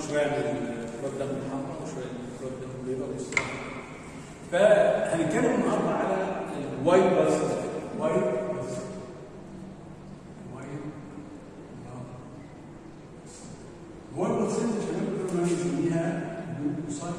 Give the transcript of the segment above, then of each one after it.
شويه من كرات دم الحمراء وشويه من كرات دم البيضاء والسوداء فهنتكلم النهارده على الوايت بلس وايت بلس وايت الوايت بلس يا شباب كنا بنسميها لوكوسايت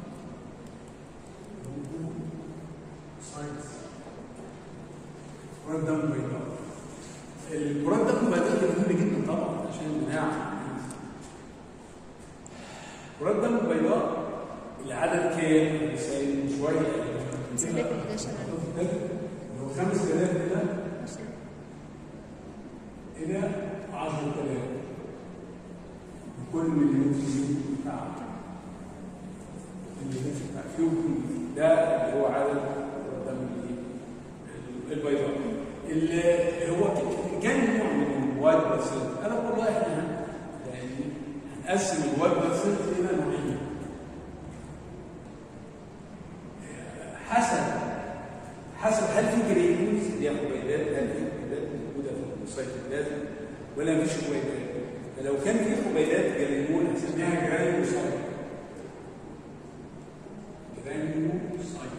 لوكوسايت كرات دم بيضاء الكرات دم البيضاء دي مهمه جدا طبعا عشان المناعه كرات دم البيضاء العدد كام؟ بيساوي شويه سلك ال 11 لو 5000 كده إلى 10000 لكل مليون فيزيو بتاع المليون بتاع فيهم ده اللي هو عدد الدم البيضاء اللي هو كان نوع من الوايت بلاد سيل انا والله احنا يعني هنقسم الوايت بلاد سيل الى نوعين حسب حسب هل في جرينوز اللي هي حبيبات هل في حبيبات موجوده في السيتوبلازم ولا مفيش حبيبات فلو كان في حبيبات جرينول هنسميها جرانيوسايت جرانيوسايت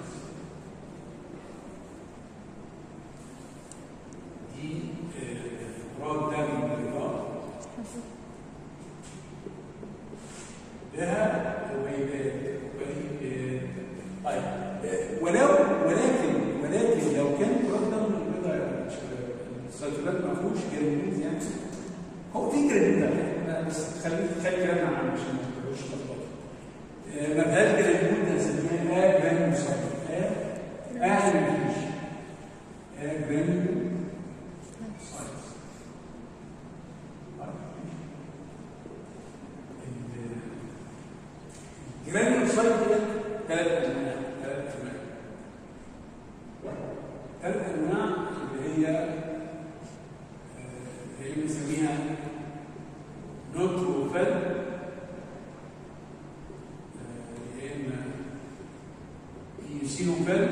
دي كرات دم بيضاء لها حبيبات حبيبات طيب ولو ولكن ولكن لو كان كرات دم البيضاء السيتوبلازم ما فيهوش جرانيولز يعني هو في جرانيولز بس خلينا خلي كلامنا عنه عشان ما تبقوش لخبطه ما فيهاش جرانيولز هنسميها جرانيوسايت اعلى ما فيش جرانيوسايت الجرانيوسايت دي ثلاث انواع ثلاث انواع ثلاث انواع اللي هي اللي بنسميها نوتروفيل يا اما ايوسينوفيل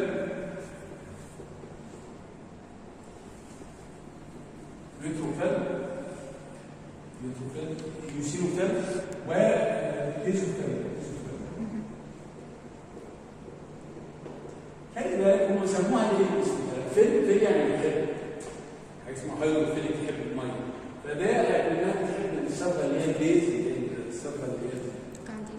نوتروفيل نوتروفيل ايوسينوفيل وايزوفيل خلي بالك هم سموها ليه الاسم ده؟ فيل فيل يعني بيحب حاجه اسمها هايدروفيليك بيحب الميه فده لانها بتحب الصبغه اللي هي البيزك الصبغه اللي هي عندي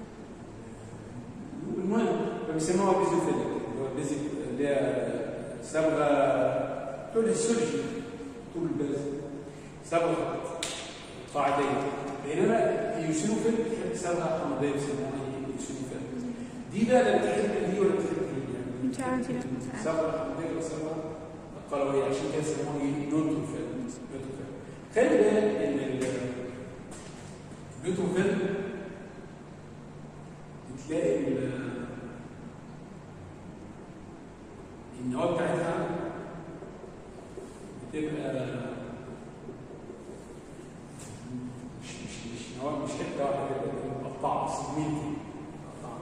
المهم فبيسموها بيزوفيليك اللي هو البيزك اللي هي صبغه طول السورجي طول البلد صبغه قاعديه بينما يوسينوفيل بتحب صبغه حمضيه بيسموها يوسينوفيل دي بقى لا بتحب دي ولا بتحب دي يعني مش عارفة لا. صبغه حمضيه وصبغه قلويه عشان كده يسموها ايه نوتروفيل نوتروفيل خلي بالك ان النوتروفيل بتلاقي ال- النواه بتاعتها بتبقى مش مش مش نواه مش حته واحده كده بتبقى مقطعه سيجمنتي مقطعه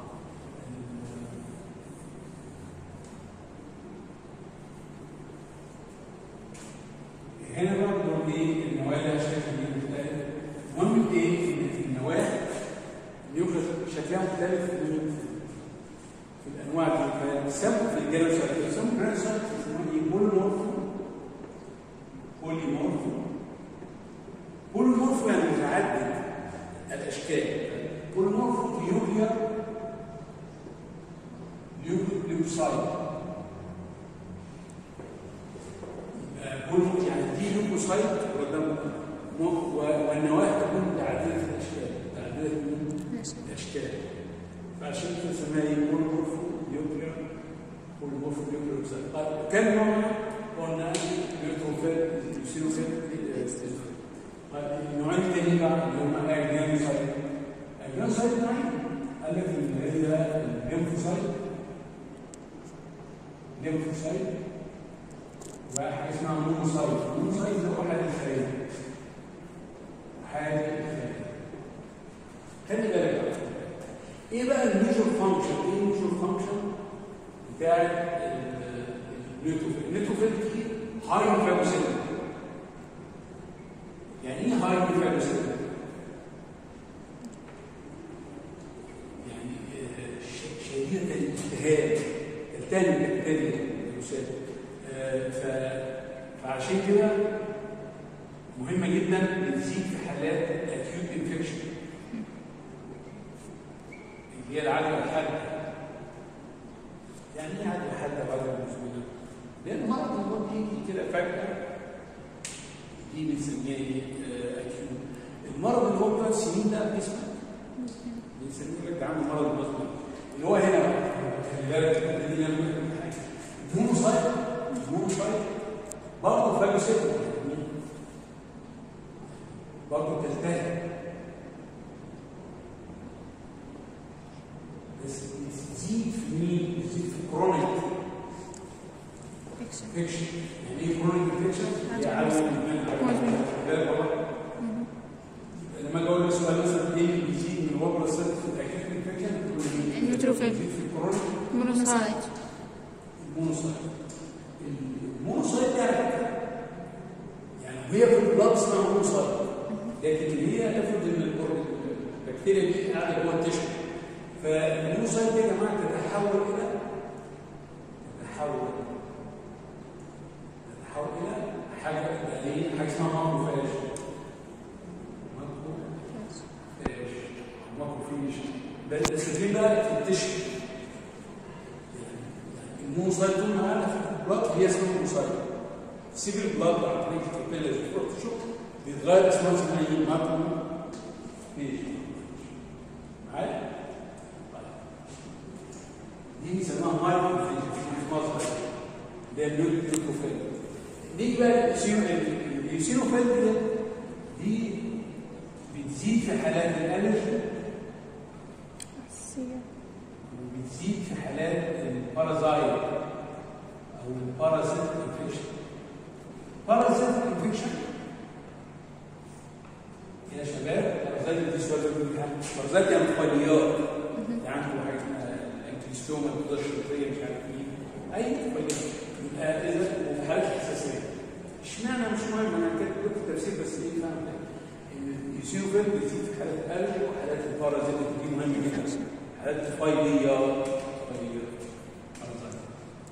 هنا برضه ايه النواه اللي أنا شايفها دي مختلفه المهم ايه ان في النواه النيوكليس شكلها مختلف من في الانواع دي فسموا في الجينوسايت سموا الجينوسايت اسمها ايه بوليمورفو بوليمورفو بوليمورفو يعني متعدد الاشكال بوليمورفو يوكليا ليوكوسايت بوليمورفو يعني دي ليوكوسايت قدام والنواه تكون متعدده الاشكال متعدده ماشي الاشكال فعشان كده سماها ايه بوليمورفو يوكلير بوليمورفو يوكلير طيب كم نوع قلنا نيوتروفيل يوسينوفيل طيب النوعين التانيين بقى اللي هم اجنانوسايت اجنانوسايت نوعين قال لك اللي هي الليمفوسايت ليمفوسايت وحاجه اسمها مونوسايت المونوسايت ده هو حاجه الخليه حاجه الخليه خلي بالك بقى. ايه بقى الميجور فانكشن ايه الميجور فانكشن بتاع النيوتروفيل النيوتروفيل دي هاي فاجوسيل يعني ايه هاي فاجوسيل بتبتدي الأساد آه، ف- فعشان كده مهمة جدا بتزيد في حالات acute infection اللي هي العدوى الحادة يعني ايه عدوى حادة بعد المسؤولين؟ لأن مرض الموت بيجي كده فجأة دي بنسميها ايه؟ اكيوت المرض اللي هو بيقعد سنين ده في جسمك بنسميه لك ده عنده مرض مزمن اللي هو هنا بقى خلي بالك الحتة دي لما حاجه المونوسايت المونوسايت برضه فاجوسيتك برضه تلتهب بس تزيد في مين؟ تزيد في الكرونيك فيكشن انفكشن يعني ايه كرونيك انفكشن؟ هي عدوى عدوى مزمنة. مزمنة مزمنة. بالك والله لما اجي اقول لك سؤال مثلا ايه اللي بيزيد من الوبر الصدر في الاكيوت انفكشن تقول لي النيوتروفيل. بيزيد في الكرونيك مونوسايت المونوسايت المونوسايت دي على فكره يعني وهي في البلاد اسمها مونوسايت لكن اللي هي افرض ان الكور- البكتيريا دي قاعده جوه التشو فالمونوسايت دي يا جماعه تتحول الى تتحول تتحول الى حاجه يعني ايه حاجه اسمها ماكروفاج ماكروفاج ماكروفيج بس بس دي بقى في التشو المونوسايت دول معانا في البلاد هي اسمها مونوسايت سيب البلاد عن طريق الكابيلز بتروح تشوف بيتغير اسمها اسمها ايه ماكرو فيج معايا؟ طيب. دي بيسموها مايكرو فيج في مصر ده النيوتروفيل نيجي بقى اليوسينوفيل اليوسينوفيل دي دي بتزيد في حالات الالرجي وبتزيد في حالات البارازايت او البارازيت انفكشن بارازيت انفكشن يا شباب بارازيت دي سؤال بارازيت يعني طفيليات يعني هو حاجه اسمها الانكليستوما الغده الشرطيه مش عارف ايه اي طفيليات يبقى اذا وفي حالات حساسيه اشمعنى مش مهم انا كنت قلت تفسير بس ايه فاهم ان اليوسينوفيل بتزيد في حالات الالرجي وحالات البارازيت دي مهمه جدا حالات طفيليات طفيليات بارازيت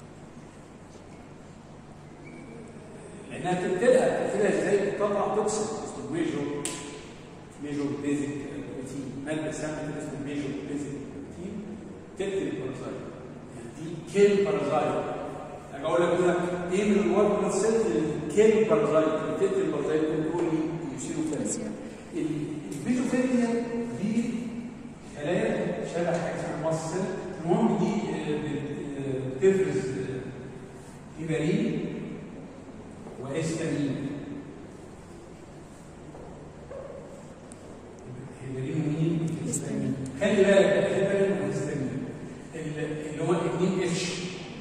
لانها تقتلها تقتلها ازاي؟ بتطلع توكسين اسمه ميجور ميجور بيزك بروتين ماده سامه كده اسمه ميجور بيزك بروتين تقتل البارازايت يعني دي كيل بارازايت انا اقول لك هنا ايه من الوايت بلاد سيل الكيل بارازايت اللي تقتل البارازايت تقول لي يصيروا فيها البيزوفيليا دي خلايا شبه حاجه اسمها مصل المهم دي آه، بت- آه، بتفرز آه، هيبرين وهيستامين هيبرين ومين؟ هيستامين خلي بالك هيبرين وهيستامين ال- اللي هو 2 اتش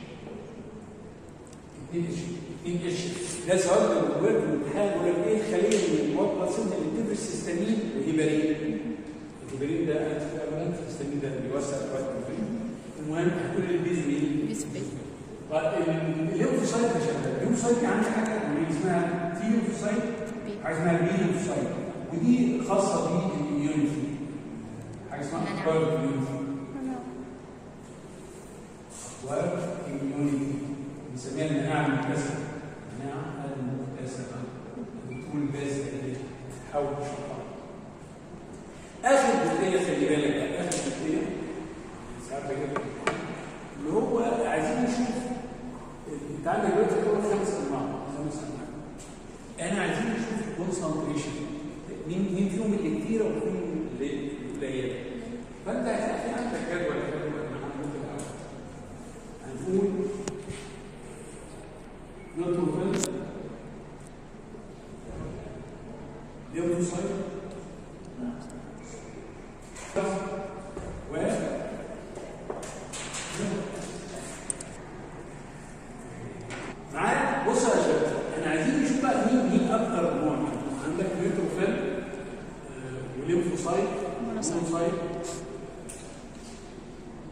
2 اتش 2 اتش ده سؤال لو جبت الامتحان يقول لك ايه الخليه من المواد السن اللي بتفرز هيستامين وهيبرين الهيبرين ده انت الهيستامين ده اللي بيوسع الوقت المهم هتقول لي البيز مين؟ بيسبيل. الليمفوسايت يا شباب الليمفوسايت دي عندي حاجه اللي اسمها تي ليمفوسايت بي. حاجه اسمها بي ليمفوسايت ودي خاصه بالاميونيتي حاجه اسمها مناعة. اكوار اميونيتي اكوار اميونيتي بنسميها المناعه المكتسبه المناعه المكتسبه الدكتور الباسل اللي بتحاول تشرحها اخر جزئيه خلي بالك بقى اخر جزئيه ساعات بجيب اللي هو عايزين نشوف انت عندك دلوقتي كل خمس انواع خمس انواع انا عايزين نشوف الكونسنتريشن مين مين فيهم اللي كتيره ومين اللي قليله فانت هتلاقي عندك جدول جدول انا هنقول الاول هنقول نيوتروفيل ليوكوسايت و معايا بص يا شباب احنا عايزين نشوف بقى مين مين اكتر نوع منهم. عندك نيوتروفيل آه، وليمفوسايت مونوسايت. مونوسايت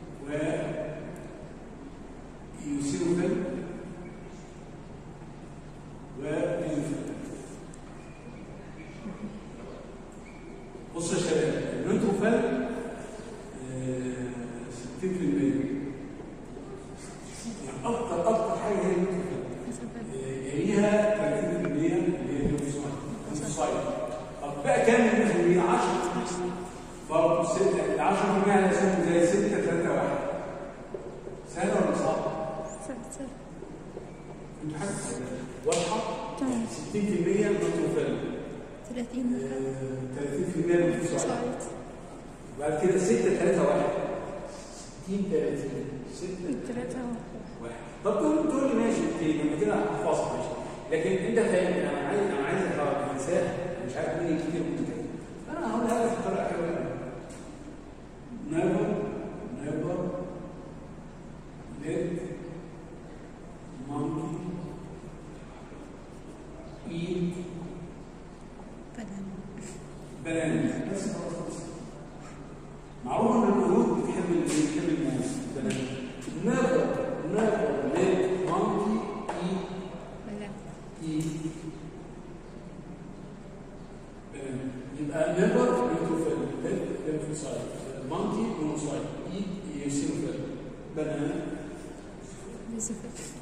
10% على اسمه زي 6 3 1 سهل ولا صعب؟ ست انتوا حاجه واضحه؟ تمام 60% نوتروفيل 30 30% للفصائل سايت بعد كده 6 3 1 60 30 6 ثلاثة واحد طب تقول تقول لي ماشي اوكي لما كده هحفظها ماشي لكن انت فاهم انا عايز انا عايز اقرا انساه مش عارف مين كتير من كده انا هقولها لك بطريقه حلوه never never let monkey eat بدن بنانا بس خلاص معروف ان القرود بتحب ال- بتحب الناس بنانا never never let monkey eat بدن eat بنانا يبقى never يوتوفيل let emphasize monkey monocyte eat eosinophil بنانا بيزفر